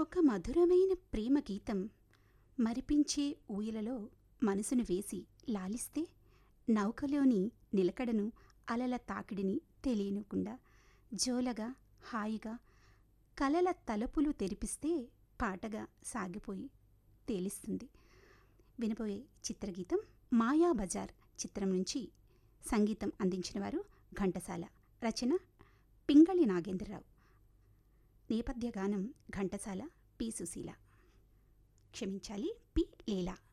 ఒక మధురమైన ప్రేమ గీతం మరిపించే ఊయలలో మనసును వేసి లాలిస్తే నౌకలోని నిలకడను అలల తాకిడిని తెలియనుకుండా జోలగా హాయిగా కలల తలుపులు తెరిపిస్తే పాటగా సాగిపోయి తేలిస్తుంది వినబోయే చిత్రగీతం మాయా బజార్ చిత్రం నుంచి సంగీతం అందించిన వారు ఘంటసాల రచన పింగళి నాగేంద్రరావు నేపథ్య గానం ఘంటసాల పి సుశీల క్షమించాలి పి లీలా